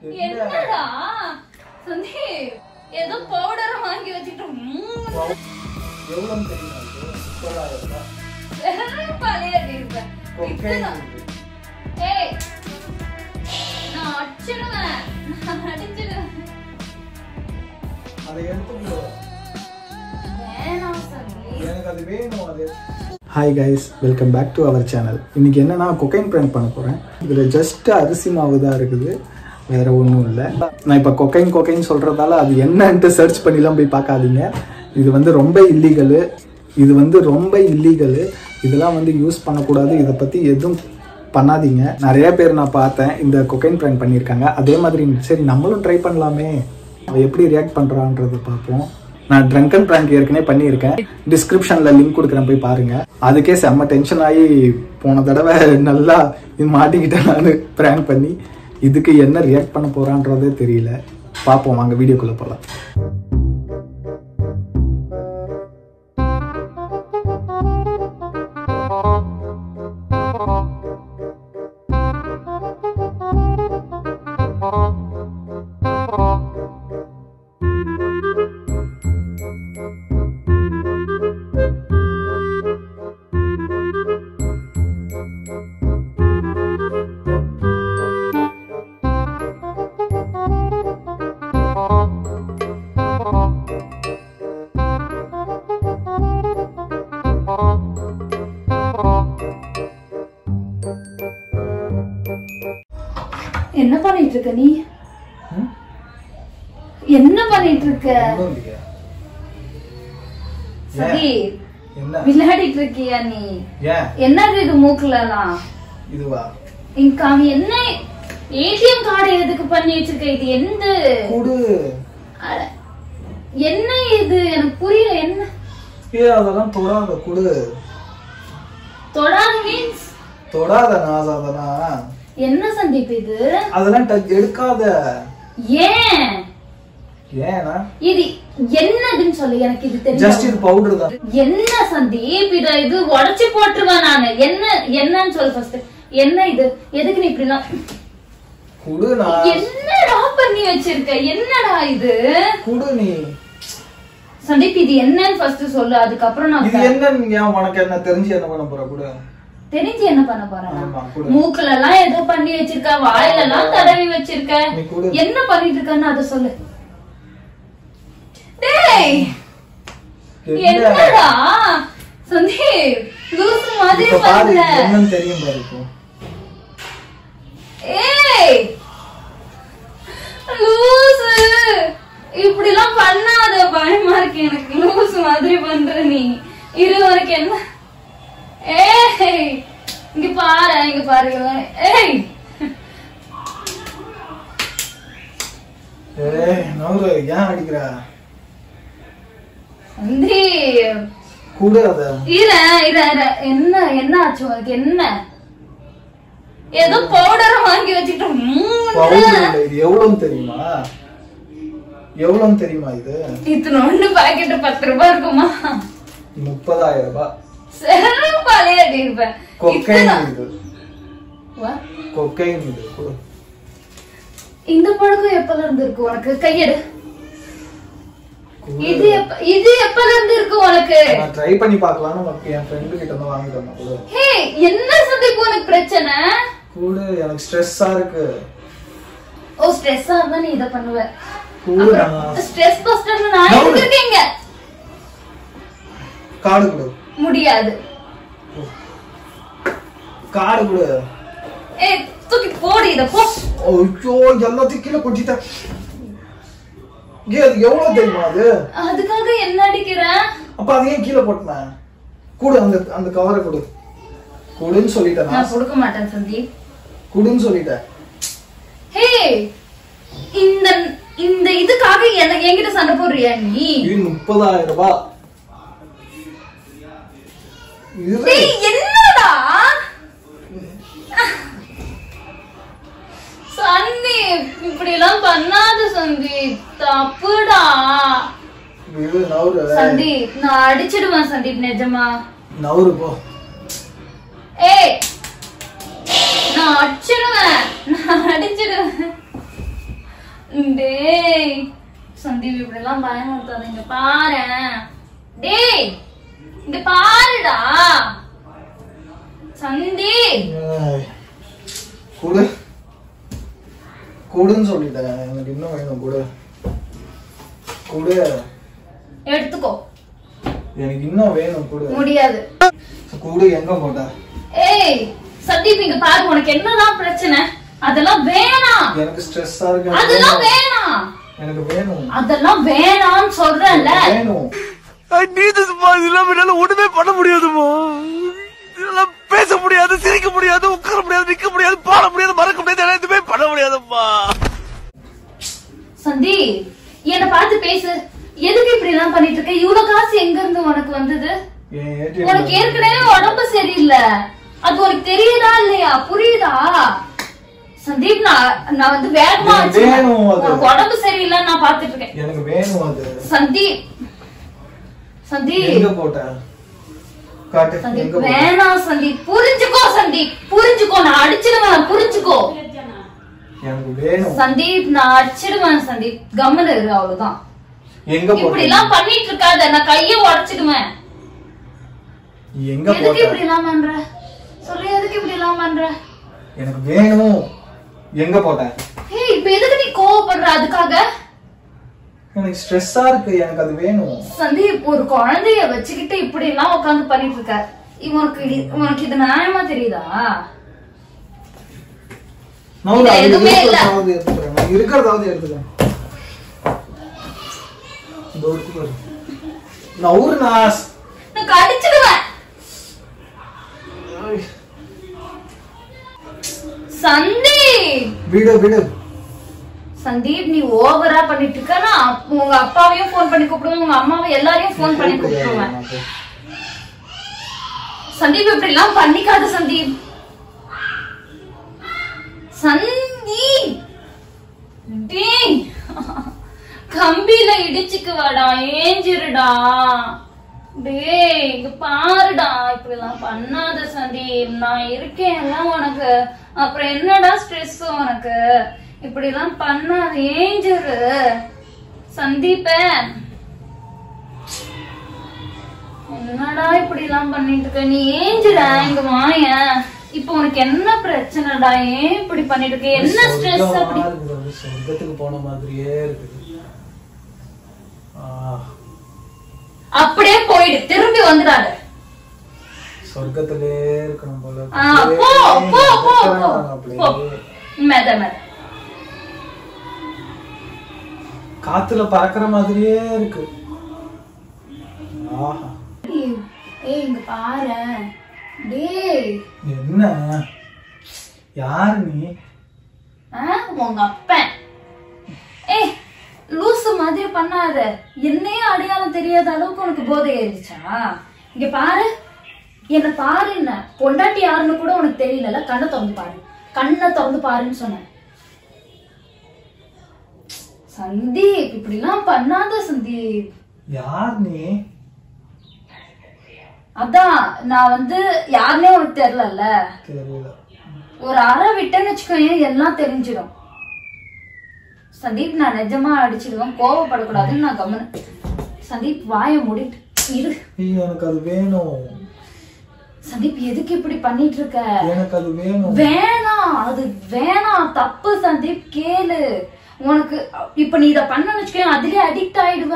என்னடா சந்தீப் ஏதோ பவுடர் வாங்கி வச்சுட்டு ம்ம். எவ்வளவு தெரியுமா இது முப்பதாயிரம் ரூபாய் வெறுப்பாலே அடிப்பேன். கொக்கைன் இதுதான். ஏய், நான் அடிச்சிடுவேன். நான் அடிச்சிடுவேன். அதை எடுத்து வேணாம் சந்தீப். எனக்கு அது வேணும் அது hi guys welcome back to our channel இன்னைக்கு என்னன்னா கொக்கைன் ப்ராங்க் பண்ண போகிறேன் இதில் ஜஸ்ட் அரிசி மாவு தான் இருக்குது வேற ஒன்றும் இல்லை நான் இப்போ கொக்கைன் கொக்கைன் சொல்கிறதால அது என்னன்ட்டு சர்ச் பண்ணிலாம் போய் பார்க்காதீங்க இது வந்து ரொம்ப இல்லீகலு இது வந்து ரொம்ப இல்லீகலு இதெல்லாம் வந்து யூஸ் பண்ணக்கூடாது இதை பற்றி எதுவும் பண்ணாதீங்க நிறைய பேர் நான் பார்த்தேன் இந்த கொக்கைன் ப்ராங்க் பண்ணியிருக்காங்க அதே மாதிரி சரி நம்மளும் ட்ரை பண்ணலாமே அவ எப்படி ரியாக்ட் பண்ணுறான்றதை பார்ப்போம் நான் ட்ரங்கன் ப்ராங்க் ஏற்கனவே பண்ணியிருக்கேன் டிஸ்கிரிப்ஷன்ல லிங்க் கொடுக்குறேன் போய் பாருங்க அதுக்கே செம்ம டென்ஷன் ஆகி போன தடவை நல்லா இது மாட்டிக்கிட்டேன் நான் ப்ராங்க் பண்ணி இதுக்கு என்ன ரியாக்ட் பண்ண போறான்றதே தெரியல பார்ப்போம் வாங்க வீடியோக்குள்ள போகலாம் என்ன பண்ணிட்டு இருக்க நீ என்ன பண்ணிட்டு இருக்க ஒண்ணும் இல்லையா சதீப் என்ன விளையாடிட்டு இருக்கியா நீ ஏன் என்னது இது மூக்குலலாம் இதுவா இங்க அவன் என்ன ஏடிஎம் கார்டு எதுக்கு பண்ணி வச்சிருக்க இது எந்த குடு அட, என்ன இது எனக்கு புரியல என்ன ஏ அதெல்லாம் தொடாத குடு தொடாது மீன்ஸ் தொடாத நாசா அதெல்லாம் என்ன சந்தீப் இது அதெல்லாம் டச் எடுக்காத ஏன் ஏன்னா இது என்னதுன்னு சொல்லு எனக்கு இது ஜஸ்ட் தெரியும் இது பவுடர் தான் என்ன சந்தீப் இத இது உடைச்சு போட்டுருவேன் நானு என்ன என்னன்னு சொல்லு ஃபர்ஸ்ட் என்ன இது எதுக்கு நீ இப்படிலாம் குடு நான் என்னடா பண்ணி வச்சிருக்க என்னடா இது குடு நீ சந்தீப் இது என்னன்னு ஃபர்ஸ்ட் சொல்லு அதுக்கப்புறம் நான் இது என்னன்னு ஏன் உனக்கு என்ன தெரிஞ்சு என்ன பண்ண போற குடு தெரிஞ்சு என்ன பண்ண போறேன் ஆமா குடு மூக்குல எல்லாம் ஏதோ பண்ணி வச்சிருக்க வாயில எல்லாம் தடவி வச்சிருக்க நீ குடு என்ன பண்ணிட்டு இருக்கன்னு அத சொல்லு டேய் என்ன என்னடா சந்தீப் லூசு மாதிரி இப்ப பாரு பண்ற இது என்னன்னு தெரியும் பாரு இப்போ ஏய் லூசு இப்படி எல்லாம் பண்ணாத பயமா இருக்கு எனக்கு லூசு மாதிரி பண்ற நீ இரு உனக்கு என்ன ஏய் இங்க பாரு இங்க பாரு ஏய் ஏய் நவரு ஏன் அடிக்கிற சந்தி குடு அத இர இர இர என்ன என்ன ஆச்சு உனக்கு என்ன ஏதோ பவுடர் வாங்கி வச்சுட்டு ம்ம். பவுடர் இல்ல இது எவ்வளவுன்னு தெரியுமா எவ்வளவுன்னு தெரியுமா இது இத்தனோண்டு பாக்கெட் பத்து ரூபாய் இருக்குமா முப்பதாயிரம் ரூபாய் செருப்பாலே அடிப்பேன் கொக்கைன் இத்தனை- இது What? கொக்கைன் இது குடு இந்த பழக்கம் எப்பல இருந்து இருக்கு உனக்கு கையெடு குடு. இது எப்ப இது எப்பல இருந்து இருக்கு உனக்கு நான் ட்ரை பண்ணி பார்க்கலாம்னு உனக்கு என் ஃப்ரெண்டு கிட்ட இருந்து வாங்கி தந்தேன் குடு ஹே என்ன சந்திப்பு உனக்கு பிரச்சனை குடு எனக்கு ஸ்ட்ரெஸ்ஸா இருக்கு ஓ ஸ்ட்ரெஸ்ஸா இருந்தா நீ இத பண்ணுவ குடு நான் ஸ்ட்ரெஸ் பஸ்டர் நான் No. எதுக்கு இருக்கீங்க காடு குடு முடியாது காடு குடு ஏய் தூக்கி போடு இத போ ஐயோ எல்லாத்தையும் கீழே கொட்டிட்டேன் ஏ அது எவ்வளவு தெரியுமா அது அதுக்காக என்ன அடிக்கிற அப்ப அதை ஏன் கீழே போட்டேன் குடு அந்த அந்த கவரை கொடு குடுன்னு சொல்லிட்டேன் நான். நான் கொடுக்க மாட்டேன் சந்தீப் குடுன்னு சொல்லிட்டேன் ஹே இந்த இந்த இதுக்காக என்ன என்கிட்ட சண்டை போடுறியா நீ இது முப்பதாயிரம் ரூபாய் இது டேய் என்னடா சந்தீப் இப்படி எல்லாம் பண்ணாத சந்தீப் தப்புடா இது நவரு சந்தீப் நான் அடிச்சிடுவேன் சந்தீப் நிஜமா நவரு போ ஏய் நான் அடிச்சிடுவேன் நான் அடிச்சிடுவேன் டேய் சந்தீப் இப்படி எல்லாம் பயமுறுத்தாதீங்க பாரேன் டேய் இங்க பாருடா சந்தீப் ஏய், கொடு கொடுன்னு சொல்லிட்டேன் எனக்கு இன்னும் வேணும் கொடு கொடு எடுத்துக்கோ எனக்கு இன்னும் வேணும் கொடு முடியாது கொடு எங்க போட்ட ஏய் சந்தீப் இங்க பாரு உனக்கு என்னதான் பிரச்சனை அதெல்லாம் வேணாம் எனக்கு ஸ்ட்ரெஸ்ஸா இருக்கு எனக்கு அதெல்லாம் வேணும். வேணாம் எனக்கு வேணும் அதெல்லாம் வேணாம்னு சொல்றேன்ல வேணும் நீதுமா இதெல்லாம் என்னால ஒண்ணுமே பண்ண முடியாதுமா இதெல்லாம் பேச முடியாது சிரிக்க முடியாது உட்கார முடியாது நிக்க முடியாது பாட முடியாது மறக்க முடியாது என்னால எதுவுமே பண்ண முடியாதுப்பா சந்தீப் என்ன பார்த்து பேசு எதுக்கு இப்படி எல்லாம் பண்ணிட்டு இருக்க இவ்வளவு காசு எங்க இருந்து உனக்கு வந்தது என் ATM உனக்கு ஏற்கனவே உடம்பு சரியில்லை அது உனக்கு தெரியுதா இல்லையா புரியுதா சந்தீப் நான் நான் வந்து வேகமா எனக்கு வச்சிருக்கேன். வேணும் அது. உனக்கு உடம்பு சரியில்லைன்னு நான் பாத்துட்டு இருக்கேன் எனக்கு வேணும் அது சந்தீப் சந்தீப் எங்க போட்ட காட்டு சந்தீப் எங்க போட்ட வேணாம் சந்தீப் புரிஞ்சுக்கோ சந்தீப் புரிஞ்சுக்கோ நான் அடிச்சிடுவேன் புரிஞ்சுக்கோ எனக்கு வேணும் சந்தீப் நான் அடிச்சிடுவேன் சந்தீப் கம்மன் இரு அவ்வளவுதான் எங்க இப்படி போட்ட எல்லாம் பண்ணிட்டு இருக்காத நான் கைய உடைச்சிடுவேன் எங்க எதுக்கு போட்ட இப்படி எல்லாம் பண்ற சொல்லு எதுக்கு இப்படி எல்லாம் பண்ற எனக்கு வேணும் எங்க போட்ட ஏய் இப்ப எதுக்கு நீ கோவப்படுற அதுக்காக எனக்கு ஸ்ட்ரெஸ்ஸா இருக்கு எனக்கு அது வேணும் சந்தீப் ஒரு குழந்தைய வச்சுக்கிட்டு இப்படி எல்லாம் உட்கார்ந்து பண்ணிட்டு இருக்க இவனுக்கு இ- உனக்கு இது நியாயமா தெரியுதா நான் இது அது எதுவுமே இல்ல. இருக்கிறதாவது எடுத்துக்கிறேன் நான் இருக்கிறதாவது எடுத்துக்கிறேன் இந்த ஒரு குப்பு இருக்கு. நான் ஊரு நாஸ் நான் கடிச்சிடுவேன் சந்தீப் விடு விடு சந்தீப் நீ ஓவரா பண்ணிட்டு இருக்க நான் அப்- உங்க அப்பாவையும் ஃபோன் பண்ணி கூப்பிடுவேன் உங்க அம்மாவை எல்லாரையும் ஃபோன் பண்ணி கூப்பிடுவேன் நான் போ- சந்தீப் இப்படி எல்லாம் பண்ணிக்காத சந்தீப் சந்தீப் டேய் கம்பியில இடிச்சுக்குவாடா ஏஞ்சிருடா டேய் இங்க பாருடா இப்படி எல்லாம் பண்ணாத சந்தீப் நான் இருக்கேன்ல உனக்கு அப்புறம் என்னடா ஸ்ட்ரெஸ் உனக்கு இப்படி எல்லாம் பண்ணாத ஏஞ்சிரு சந்தீப்ப என்னடா இப்படி எல்லாம் பண்ணிட்டு இருக்க நீ ஏஞ்சுடா இங்க வாயேன் இப்போ உனக்கு என்ன பிரச்சனைடா ஏன் இப்படி பண்ணிட்டு இருக்க என்ன ஸ்ட்ரெஸ் சொர்க்கமா அப்படி இருக்குது, அப்படியே சொர்க்கத்துக்கு போன மாதிரியே இருக்குது ஆ, அப்படியே போயிடு திரும்பி வந்துடாத சொர்க்கத்திலே இருக்கணும் போல ஆ, போ போ போ போ அப்படியே போ மெத மெத காத்துல பறக்கிற மாதிரியே இருக்கு ஆஹா ஏய், ஏய் இங்க பாரு டேய் என்ன யாரு நீ ஆ, உங்க அப்பன் ஏய் லூசு மாதிரி பண்ணாத என்னையே அடையாளம் தெரியாத அளவுக்கு உனக்கு போதை ஏறிச்சா இங்க பாரு என்ன பாரு என்ன பொண்டாட்டி யாருன்னு கூட உனக்கு தெரியல கண்ணை திறந்து பாரு கண்ணை திறந்து பாருன்னு சொன்னேன் சந்தீப் இப்படிலாம் பண்ணாத சந்தீப் யார் நீ அதான் நான் வந்து யாருன்னே உனக்கு தெரியலல்ல தெரியல ஒரு அறை விட்டேன்னு வச்சுக்கோயேன் எல்லாம் தெரிஞ்சிடும் சந்தீப் நான் நிஜமா அடிச்சிடுவேன் கோவப்படக்கூடாதுன்னு நான் கவனம் சந்தீப் வாயை மூடிட்டு இரு ஐயோ, எனக்கு அது வேணும் சந்தீப் எதுக்கு இப்படி பண்ணிட்டு இருக்க எனக்கு அது வேணும் வேணாம் அது வேணாம் தப்பு சந்தீப் கேளு உனக்கு இப்ப நீ இத பண்ண வச்சுக்கோ அதுலயே அடிக்ட் ஆயிடுவ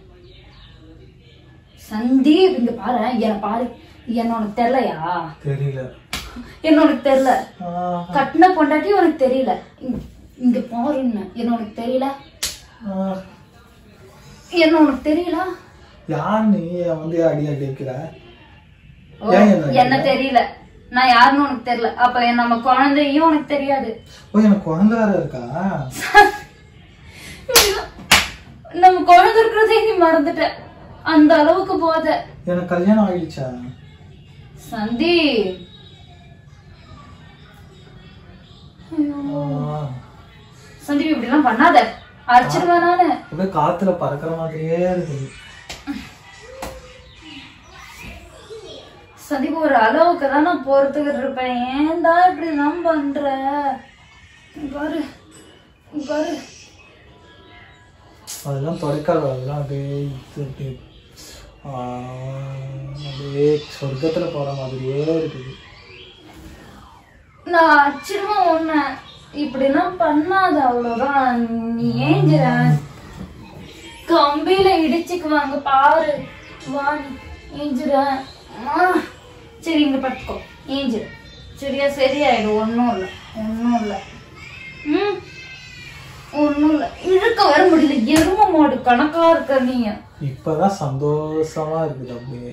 சந்தீப் இங்க பாரு என்ன பாரு என்ன உனக்கு தெரியலையா தெரியல என்ன உனக்கு தெரியல ஆஹா. கட்டின பொண்டாட்டி உனக்கு தெரியல இங்க- இங்க பாருன்னு என்ன உனக்கு தெரியல ஆ. என்ன உனக்கு தெரியல யார் நீ என் வந்து அடி அடி வைக்கிற ஓ, ஏன் என்ன என்ன தெரியல நான் யாருன்னு உனக்கு தெரியல அப்ப என் நம்ம குழந்தையும் உனக்கு தெரியாது ஓ எனக்கு குழந்தை வேற இருக்கா நம்ம குழந்தை இருக்கிறதே நீ மறந்துட்ட அந்த அளவுக்கு போத எனக்கு கல்யாணம் ஆயிடுச்சா சந்தீப் ஆ. சந்தீப் இப்படி எல்லாம் பண்ணாத அடிச்சிடுவேன் நானு அப்படியே காத்துல பறக்கிற மாதிரியே இருக்குது சந்தீப் ஒரு அளவுக்கு தான் நான் பொறுத்துக்கிட்டு இருப்பேன் ஏன்டா இப்படி எல்லாம் பண்ற இங்க பாரு இங்க பாரு அதெல்லாம் தொடக்காத அதெல்லாம் அப்படியே இது அப்படியே ஆ, அப்படியே சொர்க்கத்துல போற மாதிரியே இருக்குது நான் அச்சிருமா உன்ன இப்படிலாம் பண்ணாத அவ்வளவுதான் நீ ஏஞ்சிர கம்பியில இடிச்சுக்குவாங்க பாரு வா நீ ஏஞ்சிர ஆ, சரி இங்க பட்டுக்கோ ஏஞ்சிரு சரியா சரியாயிடும் ஒன்றும் இல்லை ஒன்றும் இல்லை ம் ஒன்றும் இல்லை இழுக்க வர முடியல எரும மாடு கணக்கா இருக்க நீங்க இப்பதான் சந்தோஷமா இருக்குது அப்படியே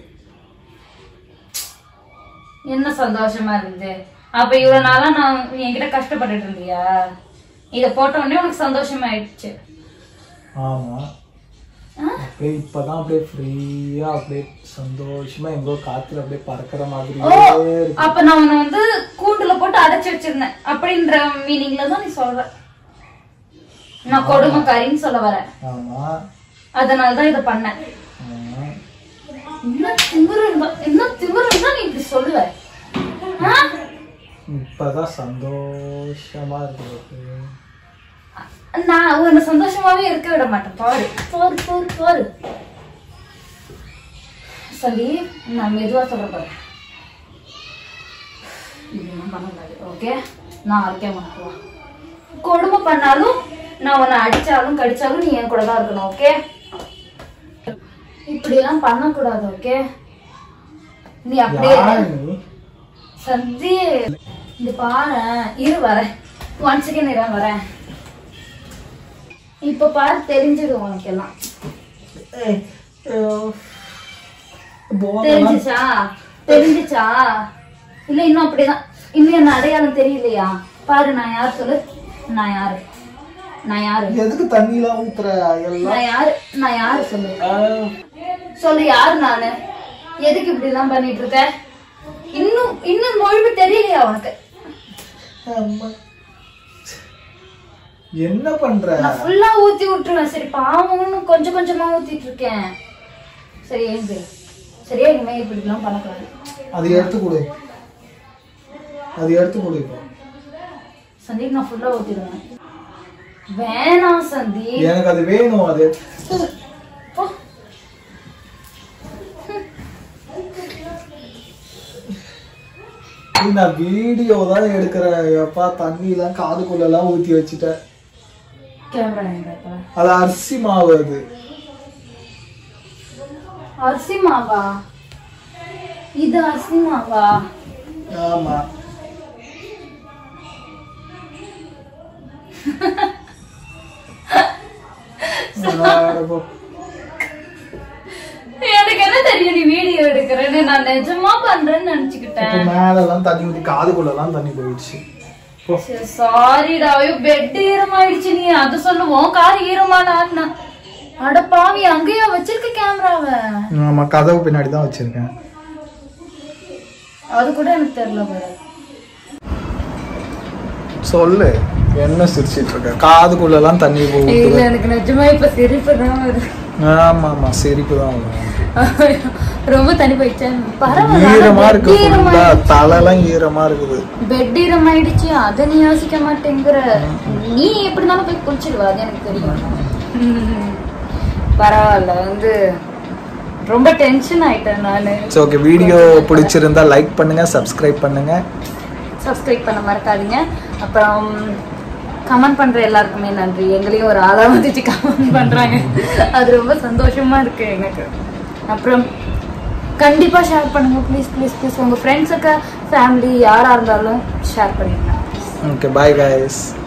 என்ன சந்தோஷமா இருந்தது அப்ப இவ்வளவு நாளா நான் என்கிட்ட கஷ்டப்பட்டுட்டு இருந்தியா இத போட்ட உடனே உனக்கு சந்தோஷமாயிடுச்சு ஆமா அப்படியே இப்பதான் அப்படியே ஃப்ரீயா அப்படியே சந்தோஷமா எங்கோ காத்துல அப்படியே பறக்கிற ஓ மாதிரியே இருக்கு அப்ப நான் உன்னை வந்து கூண்டுல போட்டு அடைச்சு வச்சிருந்தேன் அப்படின்ற மீனிங்ல தான் நீ சொல்ற நான் கொடுமைக்காரின்னு சொல்ல வரேன் ஆமா அதனாலதான் இத பண்ணேன் ஆமா என்ன திமிரு இருந்தா என்ன திமிரு இருந்தா நீ இப்படி சொல்லுவ ஆ? இப்பதான் சந்தோஷமா இருக்குது நான் உன்னை சந்தோஷமாவே இருக்க விட மாட்டேன் பாரு பாரு பாரு பாரு சரி நான் மெதுவா சொல்ற பாரு இதெல்லாம் பண்ணக்கூடாது ஓகே நான் இருக்கேன் உனக்கு வா. கொடுமை பண்ணாலும் நான் உன்னை அடிச்சாலும் கடிச்சாலும் நீ என் கூட தான் இருக்கணும் ஓகே இப்படி எல்லாம் பண்ணக்கூடாது ஓகே நீ அப்படியே இரு. யார் நீ சந்தி இந்த பாரு இரு வரேன் ஒன் செகண்ட் இரு வரேன் இப்ப பாரு தெரிஞ்சிடும் உனக்கு எல்லாம் ஏய், ஐயோ. போதெல்லாம் தெரிஞ்சுச்சா தெரிஞ்சுச்சா இல்ல இன்னும் அப்படிதான் இன்னும் என்ன அடையாளம் தெரியலையா பாரு நான் யார் சொல்லு நான் யாரு நான் யாரு எதுக்கு தண்ணிலாம் ஊத்துற எல்லாம் நான் யாரு நான் யாரு சொல்லு ஆ, சொல்லு யாரு நானு எதுக்கு இப்படி எல்லாம் பண்ணிட்டு இருக்க இன்னும் இன்னும் மொழிவு தெரியலையா உனக்கு அம்மா. என்ன பண்ற நான் ஃபுல்லா ஊத்தி விட்டுருவேன் சரி பாவம்னு கொஞ்சம் கொஞ்சமா ஊத்திட்டு இருக்கேன் சரி ஏந்து சரியா இனிமே இப்படி எல்லாம் பண்ணக்கூடாது அது எடுத்து கொடு அது எடுத்து கொடு இப்போ சந்தீப் நான் ஃபுல்லா ஊத்திடுவேன் வேணாம் சந்தீப் எனக்கு அது வேணும் அது போ. நீ நான் வீடியோ தான் எடுக்கிறேன் எப்பா தண்ணி எல்லாம் காதுக்குள்ள எல்லாம் ஊத்தி வச்சுட்டேன் கேமரா எங்க இப்ப? அது அரிசி மாவு அது அரிசி மாவா இது அரிசி மாவா ஆமா ஆட போ. எனக்கு என்ன தெரியும் நீ வீடியோ எடுக்கிறேன்னு நான் நிஜமா பண்றேன்னு நினைச்சுக்கிட்டேன் இப்போ மேல எல்லாம் தண்ணி ஊத்தி காதுக்குள்ள எல்லாம் தண்ணி போயிடுச்சு போ. சாரிடா ஐயோ பெட் ஈரமாயிடுச்சு நீ அது சொல்லுவோம் கார் ஈரமானா அட பாவி அங்கேயா வச்சிருக்க கேமராவை ஆமா கதவு பின்னாடி தான் வச்சிருக்கேன் அது கூட எனக்கு தெரியல பாரு சொல்லு என்ன சிரிச்சிட்டு இருக்க காதுக்குள்ள எல்லாம் தண்ணி போகுது இல்ல எனக்கு நிஜமா இப்ப சிரிப்பு தான் வருது ஆமா ஆமா சிரிப்பு தான் வரும் ரொம்ப தனி போயிடுச்சா ஈரமா இருக்கு ஈரமா ஃபுல்லா தலைலாம் ஈரமா இருக்குது பெட் ஈரமாயிடுச்சு அத நீ யோசிக்க மாட்டேங்கிற நீ எப்படினாலும் போய் குளிச்சிடுவா அது எனக்கு தெரியும் ம். பரவாயில்ல வந்து ரொம்ப டென்ஷன் ஆயிட்டேன் நானு சரி ஓகே வீடியோ பிடிச்சிருந்தா லைக் பண்ணுங்க சப்ஸ்கிரைப் பண்ணுங்க சப்ஸ்கிரைப் பண்ண மறக்காதீங்க அப்புறம் கமெண்ட் பண்ற எல்லாருக்குமே நன்றி எங்களையும் ஒரு ஆளா வந்துச்சு கமெண்ட் பண்றாங்க அது ரொம்ப சந்தோஷமா இருக்கு எனக்கு அப்புறம் கண்டிப்பா ஷேர் பண்ணுங்க ப்ளீஸ் ப்ளீஸ் ப்ளீஸ் உங்க ஃப்ரெண்ட்ஸுக்கு ஃபேமிலி யாரா இருந்தாலும் ஷேர் பண்ணிடுங்க ஓகே பாய் guys